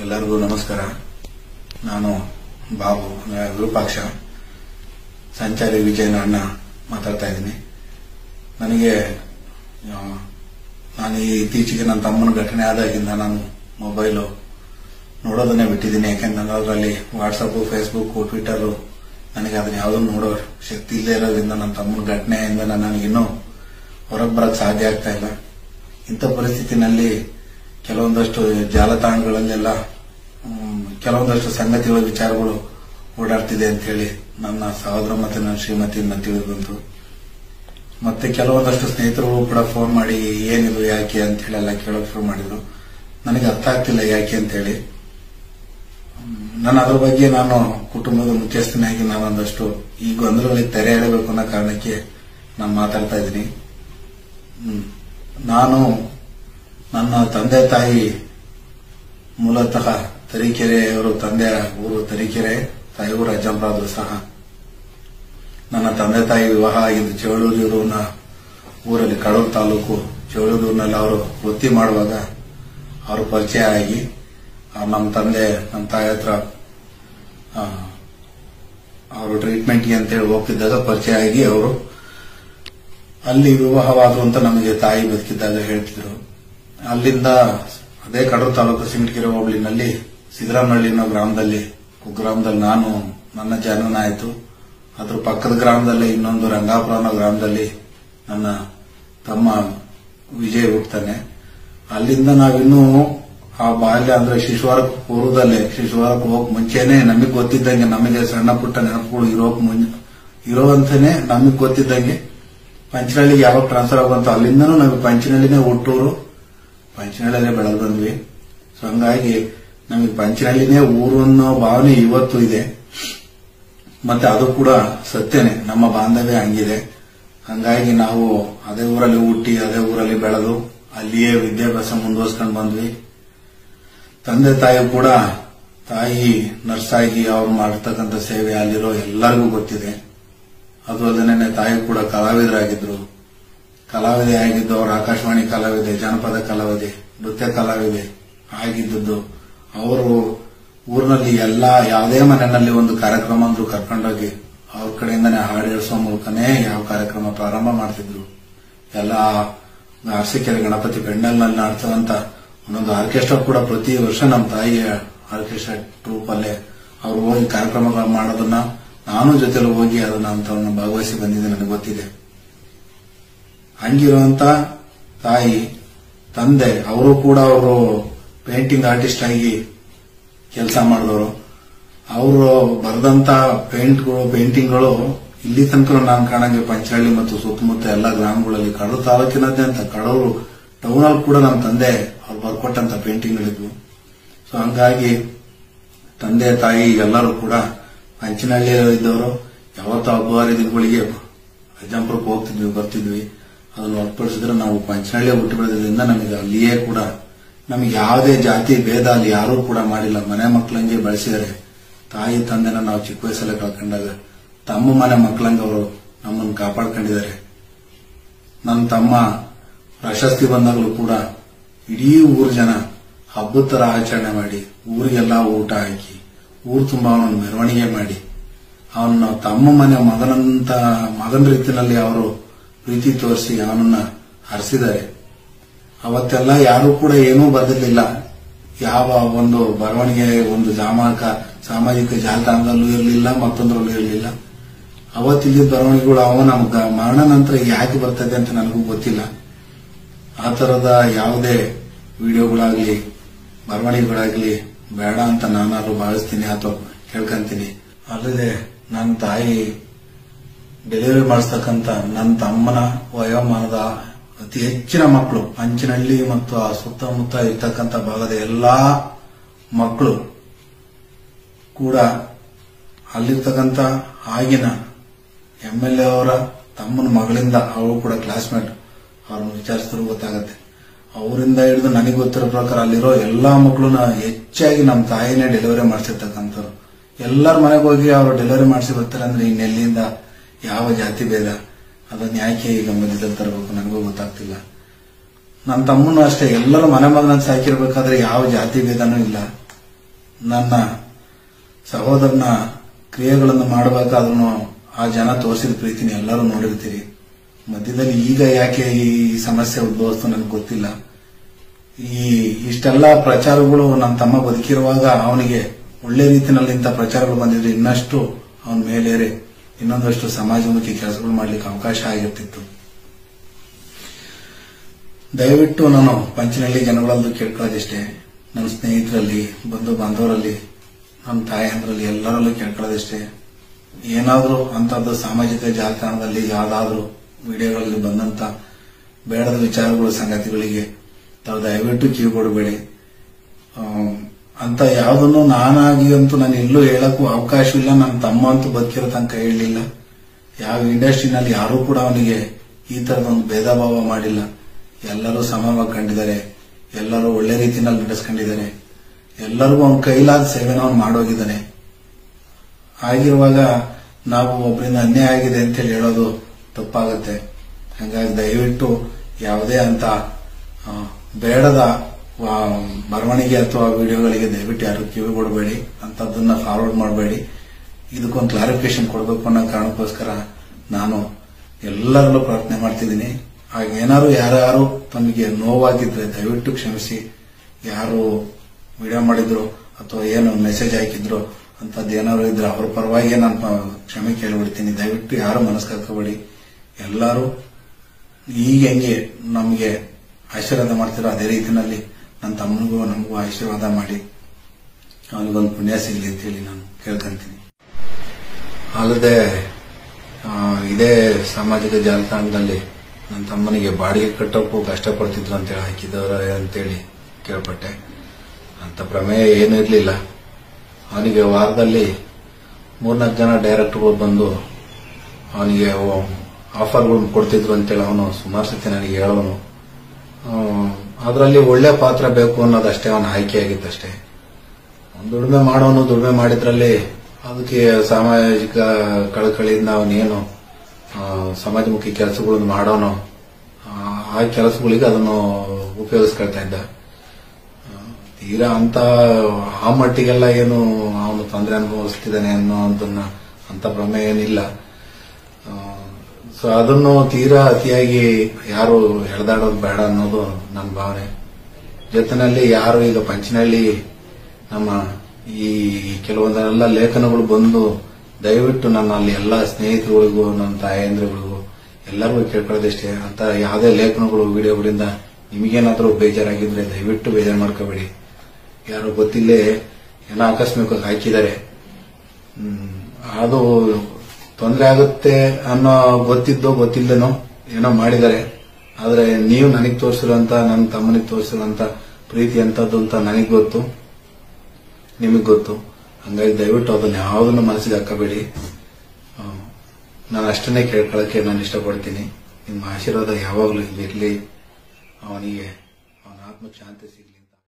ಎಲ್ಲರಿಗೂ ನಮಸ್ಕಾರ ನಾನು ಬಾಬು ಅಂದ್ರೆ ವಿರೂಪಾಕ್ಷ ಸಂಚಾರಿ ವಿಜಯನ ಅಣ್ಣ ಮಾತಾಡ್ತಾ ಇದ್ದೀನಿ ನನಗೆ ಆ, ನಾನು ಈ ಇತ್ತೀಚೆಗೆ ನನ್ನ ತಮ್ಮನ ಘಟನೆ ಆದಾಗಿಂದ ನಾನು ಮೊಬೈಲು ನೋಡೋದನ್ನೇ ಬಿಟ್ಟಿದ್ದೀನಿ ಯಾಕೆಂದ್ರೆ ನಾನು ಅದರಲ್ಲಿ ವಾಟ್ಸಪ್ ಫೇಸ್ಬುಕ್ ಟ್ವಿಟರ್ ನನಗೆ ಅದನ್ನ ಯಾವುದನ್ನು ನೋಡೋ ಶಕ್ತಿ ಇಲ್ಲದೆ ಇರೋದ್ರಿಂದ ನನ್ನ ತಮ್ಮನ ಘಟನೆಯಿಂದ ನಾನು ನನಗಿನ್ನೂ ಹೊರಗೆ ಬರಕ್ ಸಾಧ್ಯ ಆಗ್ತಾ ಇಲ್ಲ ಇಂಥ ಪರಿಸ್ಥಿತಿನಲ್ಲಿ ಕೆಲವೊಂದಷ್ಟು ಜಾಲತಾಣಗಳಲ್ಲೆಲ್ಲ ಮ್, ಕೆಲವೊಂದಷ್ಟು ಸಂಗತಿಗಳ ವಿಚಾರಗಳು ಓಡಾಡ್ತಿದೆ ಅಂತ ಹೇಳಿ ನನ್ನ ಸಹೋದರ ಮತ್ತೆ ನನ್ನ ಶ್ರೀಮತಿಯಿಂದ ತಿಳಿದು ಬಂತು ಮತ್ತೆ ಕೆಲವೊಂದಷ್ಟು ಸ್ನೇಹಿತರು ಕೂಡ ಫೋನ್ ಮಾಡಿ ಏನಿದು ಯಾಕೆ ಅಂತ ಹೇಳಿ ಎಲ್ಲ ಕೇಳೋಕೆ ಶುರು ಮಾಡಿದ್ರು ನನಗೆ ಅರ್ಥ ಆಗ್ತಿಲ್ಲ ಯಾಕೆ ಅಂತ ಹೇಳಿ ನಾನು ಅದ್ರ ಬಗ್ಗೆ ನಾನು ಕುಟುಂಬದ ಮುಖ್ಯಸ್ಥನಾಗಿ ನಾನೊಂದಷ್ಟು ಈ ಗೊಂದಲಗಳಿಗೆ ತೆರೆ ಎಳಬೇಕು ಅನ್ನೋ ಕಾರಣಕ್ಕೆ ನಾನು ಮಾತಾಡ್ತಾ ಇದ್ದೀನಿ ಹ್ಮ್. ನಾನು ನನ್ನ ತಂದೆ ತಾಯಿ ಮೂಲತಃ ತರೀಕೆರೆಯವರು ತಂದೆ ಊರು ತರೀಕೆರೆ ತಾಯಿ ಊರು ಅಜ್ಜಂಪುರ ಸಹ ನನ್ನ ತಂದೆ ತಾಯಿ ವಿವಾಹ ಆಗಿದ್ದು ಚೇಳೂರಿನ ಊರಲ್ಲಿ ಕಡೂರು ತಾಲೂಕು ಚೇಳೂರಿನಲ್ಲಿ ಅವರು ವೃತ್ತಿ ಮಾಡುವಾಗ ಅವರು ಪರಿಚಯ ಆಗಿ ಆ ನಮ್ಮ ತಂದೆ ನಮ್ಮ ತಾಯಿ ಹತ್ರ ಆ, ಅವರು ಟ್ರೀಟ್ಮೆಂಟ್ಗೆ ಅಂತೇಳಿ ಹೋಗ್ತಿದ್ದಾಗ ಪರಿಚಯ ಆಗಿ ಅವರು ಅಲ್ಲಿ ವಿವಾಹವಾದ್ರು ಅಂತ ನಮಗೆ ತಾಯಿ ಬದುಕಿದ್ದಾಗ ಹೇಳ್ತಿದ್ರು ಅಲ್ಲಿಂದ ಅದೇ ಕಡೂರು ತಾಲೂಕು ಸಿಂಗಟಗೆರೆ ಹೋಬಳಿನಲ್ಲಿ ಸಿದ್ದರಾಮನಹಳ್ಳಿ ಅನ್ನೋ ಗ್ರಾಮದಲ್ಲಿ ಕುಗ್ರಾಮದಲ್ಲಿ ನಾನು ನನ್ನ ಜನನ ಆಯಿತು ಅದ್ರ ಪಕ್ಕದ ಗ್ರಾಮದಲ್ಲಿ ಇನ್ನೊಂದು ರಂಗಾಪುರ ಅನ್ನೋ ಗ್ರಾಮದಲ್ಲಿ ನನ್ನ ತಮ್ಮ ವಿಜಯ್ ಹುಡ್ತಾನೆ ಅಲ್ಲಿಂದ ನಾವಿನ್ನೂ ಆ ಬಾಲ್ಯ ಅಂದ್ರೆ ಶಿಶುವಾರಕ್ಕೆ ಪೂರ್ವದಲ್ಲೇ ಶಿಶುವಾರಕ್ಕೆ ಹೋಗಕ್ ಮುಂಚೆನೆ ನಮಗೆ ಗೊತ್ತಿದ್ದಂಗೆ ನಮಗೆ ಸಣ್ಣ ಪುಟ್ಟ ನೆನಪುಗಳು ಇರೋಕ್ ಮುಂ ಇರೋವಂತಾನೆ ನಮಗೆ ಗೊತ್ತಿದ್ದಂಗೆ ಪಂಚನಹಳ್ಳಿಗೆ ಯಾವಾಗ ಟ್ರಾನ್ಸ್ಫರ್ ಆಗುವಂತ ಅಲ್ಲಿಂದನೂ ನಮಗೆ ಪಂಚನಹಳ್ಳಿನೇ ಹುಟ್ಟೂರು ಪಂಚನಹಳ್ಳಿಯಲ್ಲೇ ಬೆಳೆದು ಬಂದ್ವಿ ಸೊ ಹಂಗಾಗಿ ನಮಗೆ ಪಂಚನಹಳ್ಳಿನೇ ಊರು ಅನ್ನೋ ಭಾವನೆ ಇವತ್ತು ಇದೆ ಮತ್ತೆ ಅದು ಕೂಡ ಸತ್ಯನೇ ನಮ್ಮ ಬಾಂಧವ್ಯ ಹಂಗಿದೆ ಹಂಗಾಗಿ ನಾವು ಅದೇ ಊರಲ್ಲಿ ಹುಟ್ಟಿ ಅದೇ ಊರಲ್ಲಿ ಬೆಳೆದು ಅಲ್ಲಿಯೇ ವಿದ್ಯಾಭ್ಯಾಸ ಮುಂದುವರ್ಸ್ಕೊಂಡು ಬಂದ್ವಿ ತಂದೆ ತಾಯಿ ಕೂಡ ತಾಯಿ ನರ್ಸ್ ಆಗಿ ಅವ್ರು ಮಾಡಿರ್ತಕ್ಕಂಥ ಸೇವೆ ಅಲ್ಲಿರೋ ಎಲ್ಲರಿಗೂ ಗೊತ್ತಿದೆ ಅದು ಅಲ್ಲದೆ ತಾಯಿ ಕೂಡ ಕಲಾವಿದರಾಗಿದ್ರು ಕಲಾವಿದೆ ಆಗಿದ್ದು ಅವರು ಆಕಾಶವಾಣಿ ಕಲಾವಿದೆ ಜನಪದ ಕಲಾವಿದೆ ನೃತ್ಯ ಕಲಾವಿದೆ ಆಗಿದ್ದದ್ದು ಅವರು ಊರಿನಲ್ಲಿ ಎಲ್ಲಾ ಯಾವುದೇ ಮನೆಯಲ್ಲಿ ಒಂದು ಕಾರ್ಯಕ್ರಮ ಅಂದ್ರೂ ಕರ್ಕೊಂಡೋಗಿ ಅವ್ರ ಕಡೆಯಿಂದನೇ ಹಾಡು ಹೇಳಿಸೋ ಮೂಲಕನೇ ಯಾವ ಕಾರ್ಯಕ್ರಮ ಪ್ರಾರಂಭ ಮಾಡ್ತಿದ್ರು ಎಲ್ಲ ಅರಸೀಕೆರೆ ಗಣಪತಿ ಪೆಂಡಲ್ನಲ್ಲಿ ನಾಡ್ತದಂತ ಒಂದೊಂದು ಆರ್ಕೆಸ್ಟ್ರಾ ಕೂಡ ಪ್ರತಿ ವರ್ಷ ನಮ್ಮ ತಾಯಿಯ ಆರ್ಕೆಸ್ಟ್ರಾ ಟ್ರೂಪ್ ಅಲ್ಲೇ ಅವ್ರು ಹೋಗಿ ಕಾರ್ಯಕ್ರಮಗಳು ಮಾಡೋದನ್ನ ನಾನು ಜೊತೆಲಿ ಹೋಗಿ ಅದನ್ನ ಅಂತವನ್ನ ಭಾಗವಹಿಸಿ ಬಂದಿದ್ದೆ ನನಗೆ ಗೊತ್ತಿದೆ ಹಂಗಿರುವಂತ ತಾಯಿ ತಂದೆ ಅವರು ಕೂಡ ಅವರು ಪೇಂಟಿಂಗ್ ಆರ್ಟಿಸ್ಟ್ ಆಗಿ ಕೆಲಸ ಮಾಡಿದವರು ಅವರು ಬರೆದಂತ ಪೇಂಟ್ಗಳು ಪೇಂಟಿಂಗ್ಗಳು ಇಲ್ಲಿ ತನಕ ನಾನು ಕಾಣಂಗೆ ಪಂಚಹಳ್ಳಿ ಮತ್ತು ಸುತ್ತಮುತ್ತ ಎಲ್ಲ ಗ್ರಾಮಗಳಲ್ಲಿ ಕಡೂರು ತಾಲೂಕಿನಾದ್ಯಂತ ಕಡೂರು ಟೌನ್ ಅಲ್ಲಿ ಕೂಡ ನಮ್ಮ ತಂದೆ ಅವ್ರು ಬರ್ಕೊಟ್ಟಂತ ಪೇಂಟಿಂಗ್ಗಳಿದ್ವು ಸೊ ಹಂಗಾಗಿ ತಂದೆ ತಾಯಿ ಎಲ್ಲರೂ ಕೂಡ ಪಂಚನಹಳ್ಳಿಯಲ್ಲಿ ಇದ್ದವರು ಯಾವತ್ತೂ ಹಬ್ಬವಾರಿ ದಿನಗಳಿಗೆ ಅಜ್ಜಂಪುರಕ್ಕೆ ಹೋಗ್ತಿದ್ವಿ ಬರ್ತಿದ್ವಿ ಅದನ್ನು ಹೊರತುಪಡಿಸಿದ್ರೆ ನಾವು ಪಂಚನಹಳ್ಳಿ ಹುಟ್ಟು ಬೆಳೆದ್ರಿಂದ ನಮಗೆ ಅಲ್ಲಿಯೇ ಕೂಡ ನಮಗೆ ಯಾವುದೇ ಜಾತಿ ಭೇದ ಅಲ್ಲಿ ಯಾರೂ ಕೂಡ ಮಾಡಿಲ್ಲ ಮನೆ ಮಕ್ಕಳಂಗೆ ಬೆಳೆಸಿದರೆ ತಾಯಿ ತಂದೆನ ನಾವು ಚಿಕ್ಕ ವಯಸ್ಸಲ್ಲೇ ಕಳ್ಕೊಂಡಾಗ ತಮ್ಮ ಮನೆ ಮಕ್ಕಳಂಗೆ ಅವರು ನಮ್ಮನ್ನು ಕಾಪಾಡ್ಕೊಂಡಿದ್ದಾರೆ ನನ್ನ ತಮ್ಮ ಪ್ರಶಸ್ತಿ ಬಂದಾಗಲೂ ಕೂಡ ಇಡೀ ಊರ್ ಜನ ಹಬ್ಬದ ತರ ಆಚರಣೆ ಮಾಡಿ ಊರಿಗೆಲ್ಲ ಊಟ ಹಾಕಿ ಊರು ತುಂಬಾ ಅವನನ್ನು ಮೆರವಣಿಗೆ ಮಾಡಿ ಅವನ ತಮ್ಮ ಮನೆ ಮಗನಂತ ಮಗನ ರೀತಿಯಲ್ಲಿ ಅವರು ಪ್ರೀತಿ ತೋರಿಸಿ ಅವನನ್ನ ಹರಿಸಿದ್ದಾರೆ ಅವತ್ತೆಲ್ಲ ಯಾರು ಕೂಡ ಏನೂ ಬರೆದಿರಲಿಲ್ಲ ಯಾವ ಒಂದು ಬರವಣಿಗೆ ಒಂದು ಸಾಮಾಜಿಕ ಸಾಮಾಜಿಕ ಜಾಲತಾಣದಲ್ಲೂ ಇರಲಿಲ್ಲ ಮತ್ತೊಂದರಲ್ಲೂ ಇರಲಿಲ್ಲ ಅವತ್ತಿದ್ದ ಬರವಣಿಗೆಗಳು ಅವ ನಮ್ಗ ಮರಣ ನಂತರ ಯಾಕೆ ಬರ್ತದೆ ಅಂತ ನನಗೂ ಗೊತ್ತಿಲ್ಲ ಆ ತರದ ಯಾವುದೇ ವಿಡಿಯೋಗಳಾಗ್ಲಿ ಬರವಣಿಗೆಗಳಾಗ್ಲಿ ಬೇಡ ಅಂತ ನಾನಾದ್ರೂ ಭಾವಿಸ್ತೀನಿ ಅಥವಾ ಕೇಳ್ಕೊಂತೀನಿ ಅಲ್ಲದೆ ನನ್ನ ತಾಯಿ ಡೆಲಿವರಿ ಮಾಡಿಸ್ತಕ್ಕಂಥ ನನ್ನ ತಮ್ಮನ ವಯೋಮಾನದ ಅತಿ ಹೆಚ್ಚಿನ ಮಕ್ಕಳು ಅಂಚಿನಹಳ್ಳಿ ಮತ್ತು ಆ ಸುತ್ತಮುತ್ತ ಇರ್ತಕ್ಕಂಥ ಭಾಗದ ಎಲ್ಲಾ ಮಕ್ಕಳು ಕೂಡ ಅಲ್ಲಿರ್ತಕ್ಕಂಥ ಆಗಿನ ಎಂ ಎಲ್ ಎ ಅವರ ತಮ್ಮನ ಮಗಳಿಂದ ಅವಳು ಕೂಡ ಕ್ಲಾಸ್ಮೇಟ್ ಅವ್ರನ್ನ ವಿಚಾರಿಸಿದ್ರು ಗೊತ್ತಾಗತ್ತೆ ಅವರಿಂದ ಹಿಡಿದು ನನಗೆ ಗೊತ್ತಿರೋ ಪ್ರಕಾರ ಅಲ್ಲಿರೋ ಎಲ್ಲಾ ಮಕ್ಕಳನ್ನ ಹೆಚ್ಚಾಗಿ ನಮ್ಮ ತಾಯಿನೇ ಡೆಲಿವರಿ ಮಾಡಿಸಿರ್ತಕ್ಕಂಥವ್ರು ಎಲ್ಲರ ಮನೆಗೆ ಹೋಗಿ ಅವರು ಡೆಲಿವರಿ ಮಾಡಿಸಿ ಬರ್ತಾರೆ ಅಂದ್ರೆ ಇನ್ನೆಲ್ಲಿಂದ ಯಾವ ಜಾತಿ ಭೇದ ಅದನ್ನ ಯಾಕೆ ಈಗ ಮಧ್ಯದಲ್ಲಿ ತರಬೇಕು ನನಗೂ ಗೊತ್ತಾಗ್ತಿಲ್ಲ ನನ್ನ ತಮ್ಮನು ಅಷ್ಟೇ ಎಲ್ಲರೂ ಮನೆ ಮಗನ ಸಾಕಿರ್ಬೇಕಾದ್ರೆ ಯಾವ ಜಾತಿ ಭೇದನೂ ಇಲ್ಲ ನನ್ನ ಸಹೋದರನ ಕ್ರಿಯೆಗಳನ್ನು ಮಾಡಬೇಕಾದ್ರೂ ಆ ಜನ ತೋರಿಸಿದ ಪ್ರೀತಿನ ಎಲ್ಲರೂ ನೋಡಿರ್ತೀರಿ ಮಧ್ಯದಲ್ಲಿ ಈಗ ಯಾಕೆ ಈ ಸಮಸ್ಯೆ ಉದ್ಭವಿಸ್ತು ನನಗೆ ಗೊತ್ತಿಲ್ಲ ಈ ಇಷ್ಟೆಲ್ಲ ಪ್ರಚಾರಗಳು ನನ್ನ ತಮ್ಮ ಬದುಕಿರುವಾಗ ಅವನಿಗೆ ಒಳ್ಳೆ ರೀತಿಯಲ್ಲಿ ಇಂಥ ಪ್ರಚಾರಗಳು ಬಂದಿದ್ರೆ ಇನ್ನಷ್ಟು ಅವನ ಮೇಲೇರಿ ಇನ್ನೊಂದಷ್ಟು ಸಮಾಜಮುಖಿ ಕೆಲಸಗಳು ಮಾಡ್ಲಿಕ್ಕೆ ಅವಕಾಶ ಆಗಿರ್ತಿತ್ತು ದಯವಿಟ್ಟು ನಾನು ಪಂಚನಹಳ್ಳಿ ಜನಗಳಲ್ಲೂ ಕೇಳ್ಕೊಳ್ಳೋದಿಷ್ಟೇ ನನ್ನ ಸ್ನೇಹಿತರಲ್ಲಿ ಬಂಧು ಬಾಂಧವರಲ್ಲಿ ನನ್ನ ತಾಯಂದ್ರಲ್ಲಿ ಎಲ್ಲರಲ್ಲೂ ಕೇಳ್ಕೊಳ್ಳೋದಿಷ್ಟೇ ಏನಾದರೂ ಅಂತದ್ದು ಸಾಮಾಜಿಕ ಜಾಲತಾಣದಲ್ಲಿ ಯಾವ್ದಾದ್ರು ವಿಡಿಯೋಗಳಲ್ಲಿ ಬಂದಂತ ಬೇಡದ ವಿಚಾರಗಳು ಸಂಗತಿಗಳಿಗೆ ತಾವು ದಯವಿಟ್ಟು ಕಿವಿ ಕೊಡಬೇಡಿ ಆಮ್, ಅಂತ ಯಾವುದನ್ನು ನಾನಾಗಿ ಅಂತೂ ನಾನು ಎಲ್ಲೂ ಹೇಳಕ್ಕೂ ಅವಕಾಶವಿಲ್ಲ ನನ್ನ ತಮ್ಮ ಅಂತೂ ಬದುಕಿರೋ ತನಕ ಹೇಳಲಿಲ್ಲ ಯಾವ ಇಂಡಸ್ಟ್ರಿನಲ್ಲಿ ಯಾರೂ ಕೂಡ ಅವನಿಗೆ ಈ ತರದೊಂದು ಭೇದ ಭಾವ ಮಾಡಿಲ್ಲ ಎಲ್ಲರೂ ಸಮವಾಗಿ ಕಂಡಿದ್ದಾರೆ ಎಲ್ಲರೂ ಒಳ್ಳೆ ರೀತಿಯಲ್ಲಿ ನಡೆಸ್ಕೊಂಡಿದ್ದಾರೆ ಎಲ್ಲರಿಗೂ ಅವನ ಕೈಲಾದ ಸೇವೆನ ಅವನು ಮಾಡೋಗಿದ್ದಾನೆ ಆಗಿರುವಾಗ ನಾವು ಒಬ್ಬರಿಂದ ಅನ್ಯಾಯ ಆಗಿದೆ ಅಂತೇಳಿ ಹೇಳೋದು ತಪ್ಪಾಗುತ್ತೆ ಹಾಗಾಗಿ ದಯವಿಟ್ಟು ಯಾವುದೇ ಅಂತ ಆ, ಬೇಡದ ಆ, ಬರವಣಿಗೆ ಅಥವಾ ವಿಡಿಯೋಗಳಿಗೆ ದಯವಿಟ್ಟು ಯಾರು ಕಿವಿ ಕೊಡಬೇಡಿ ಅಂತದನ್ನ ಫಾರ್ವರ್ಡ್ ಮಾಡಬೇಡಿ ಇದಕ್ಕೊಂದು ಕ್ಲಾರಿಫಿಕೇಶನ್ ಕೊಡಬೇಕು ಅನ್ನೋ ಕಾರಣಕ್ಕೋಸ್ಕರ ನಾನು ಎಲ್ಲರಲ್ಲೂ ಪ್ರಾರ್ಥನೆ ಮಾಡ್ತಿದ್ದೀನಿ ಹಾಗೆ ಏನಾದ್ರು ಯಾರ್ಯಾರು ತಮಗೆ ನೋವಾಗಿದ್ರೆ ದಯವಿಟ್ಟು ಕ್ಷಮಿಸಿ ಯಾರು ವಿಡಿಯೋ ಮಾಡಿದ್ರು ಅಥವಾ ಏನು ಮೆಸೇಜ್ ಹಾಕಿದ್ರು ಅಂತದ್ದು ಏನಾದ್ರು ಇದ್ರೆ ಅವ್ರ ಪರವಾಗಿ ನಾನು ಪ- ಕ್ಷಮೆ ಕೇಳಿಬಿಡ್ತೀನಿ ದಯವಿಟ್ಟು ಯಾರು ಮನಸ್ಕಾಕೋಬೇಡಿ ಎಲ್ಲರೂ ಈಗ ಹೆಂಗೆ ನಮಗೆ ಆಶೀರ್ವಾದ ಮಾಡ್ತಿರೋ ಅದೇ ರೀತಿನಲ್ಲಿ ನನ್ನ ತಮ್ಮನಿಗೂ ನಮಗೂ ಆಶೀರ್ವಾದ ಮಾಡಿ ಅವನಿಗೊಂದು ಪುಣ್ಯ ಸಿಗಲಿ ಅಂತೇಳಿ ನಾನು ಕೇಳ್ಕೊಂತೀನಿ ಅಲ್ಲದೆ ಆ, ಇದೇ ಸಾಮಾಜಿಕ ಜಾಲತಾಣದಲ್ಲಿ ನನ್ನ ತಮ್ಮನಿಗೆ ಬಾಡಿಗೆ ಕಟ್ಟೋಕ್ಕೂ ಕಷ್ಟಪಡ್ತಿದ್ರು ಅಂತೇಳಿ ಹಾಕಿದವರು ಅಂತೇಳಿ ಕೇಳ್ಪಟ್ಟೆ ಅಂತ ಪ್ರಮೇಯ ಏನೂ ಇರಲಿಲ್ಲ ಅವನಿಗೆ ವಾರದಲ್ಲಿ ಮೂರ್ನಾಲ್ಕು ಜನ ಡೈರೆಕ್ಟರ್ಗಳು ಬಂದು ಅವನಿಗೆ ಆಫರ್ಗಳನ್ನು ಕೊಡ್ತಿದ್ರು ಅಂತೇಳಿ ಅವನು ಸುಮಾರು ಸತಿ ನನಗೆ ಹೇಳೋನು ಅದರಲ್ಲಿ ಒಳ್ಳೆ ಪಾತ್ರ ಬೇಕು ಅನ್ನೋದಷ್ಟೇ ಅವನ ಆಯ್ಕೆ ಆಗಿತ್ತಷ್ಟೇ ಅವ್ನು ದುಡಿಮೆ ಮಾಡೋನು ದುಡಿಮೆ ಮಾಡಿದ್ರಲ್ಲಿ ಅದಕ್ಕೆ ಸಾಮಾಜಿಕ ಕಳಕಳಿಯಿಂದ ಅವನೇನು ಆ, ಸಮಾಜಮುಖಿ ಕೆಲಸಗಳನ್ನು ಮಾಡೋನು ಆ, ಆ ಕೆಲಸಗಳಿಗೆ ಅದನ್ನು ಉಪಯೋಗಿಸ್ಕೊಳ್ತಾ ಇದ್ದ ಆ, ತೀರಾ ಅಂತ ಆ ಮಟ್ಟಿಗೆಲ್ಲ ಏನು ಅವನು ತೊಂದರೆ ಅನುಭವಿಸ್ತಿದ್ದಾನೆ ಅನ್ನೋದನ್ನ ಅಂತ ಪ್ರಮೇಯ ಏನಿಲ್ಲ ಸೊ ಅದನ್ನು ತೀರಾ ಅತಿಯಾಗಿ ಯಾರು ಎಳೆದಾಡೋದು ಬೇಡ ಅನ್ನೋದು ನನ್ನ ಭಾವನೆ ಜೊತೆನಲ್ಲಿ ಯಾರು ಈಗ ಪಂಚನಹಳ್ಳಿ ನಮ್ಮ ಈ ಕೆಲವೊಂದೆಲ್ಲ ಲೇಖನಗಳು ಬಂದು ದಯವಿಟ್ಟು ನನ್ನ ಅಲ್ಲಿ ಎಲ್ಲ ಸ್ನೇಹಿತರುಗಳಿಗೂ ನನ್ನ ತಾಯಂದ್ರಗಳಿಗೂ ಎಲ್ಲರಿಗೂ ಕೇಳ್ಕೊಳ್ಳೋದಿಷ್ಟೇ ಅಂತ ಯಾವುದೇ ಲೇಖನಗಳು ವಿಡಿಯೋಗಳಿಂದ ನಿಮಗೇನಾದರೂ ಬೇಜಾರಾಗಿದ್ರೆ ದಯವಿಟ್ಟು ಬೇಜಾರು ಮಾಡ್ಕೋಬೇಡಿ ಯಾರು ಗೊತ್ತಿಲ್ಲೇ ಏನೋ ಆಕಸ್ಮಿಕವಾಗಿ ಹಾಕಿದ್ದಾರೆ ಹ್ಮ್, ಅದು ತೊಂದರೆ ಆಗುತ್ತೆ ಅನ್ನೋ ಗೊತ್ತಿದ್ದೋ ಗೊತ್ತಿಲ್ಲದೇನೋ ಏನೋ ಮಾಡಿದ್ದಾರೆ ಆದ್ರೆ ನೀವು ನನಗೆ ತೋರಿಸಿರೋಂತ ನನ್ನ ತಮ್ಮನಿಗೆ ತೋರಿಸಿರೋಂತ ಪ್ರೀತಿ ಅಂತದ್ದು ಅಂತ ನನಗೆ ಗೊತ್ತು ನಿಮಗೆ ಗೊತ್ತು ಹಂಗಾಗಿ ದಯವಿಟ್ಟು ಅದನ್ನ ಯಾವುದನ್ನು ಮನಸ್ಸಿಗೆ ಹಾಕಬೇಡಿ ಆ, ನಾನು ಅಷ್ಟನ್ನೇ ಕೇಳ್ಕೊಳ್ಳೋಕೆ ನಾನು ಇಷ್ಟಪಡ್ತೀನಿ ನಿಮ್ಮ ಆಶೀರ್ವಾದ ಯಾವಾಗಲೂ ಇರಲಿ ಅವನಿಗೆ ಅವನ ಆತ್ಮಕ್ಕೆ ಶಾಂತಿ ಸಿಗಲಿ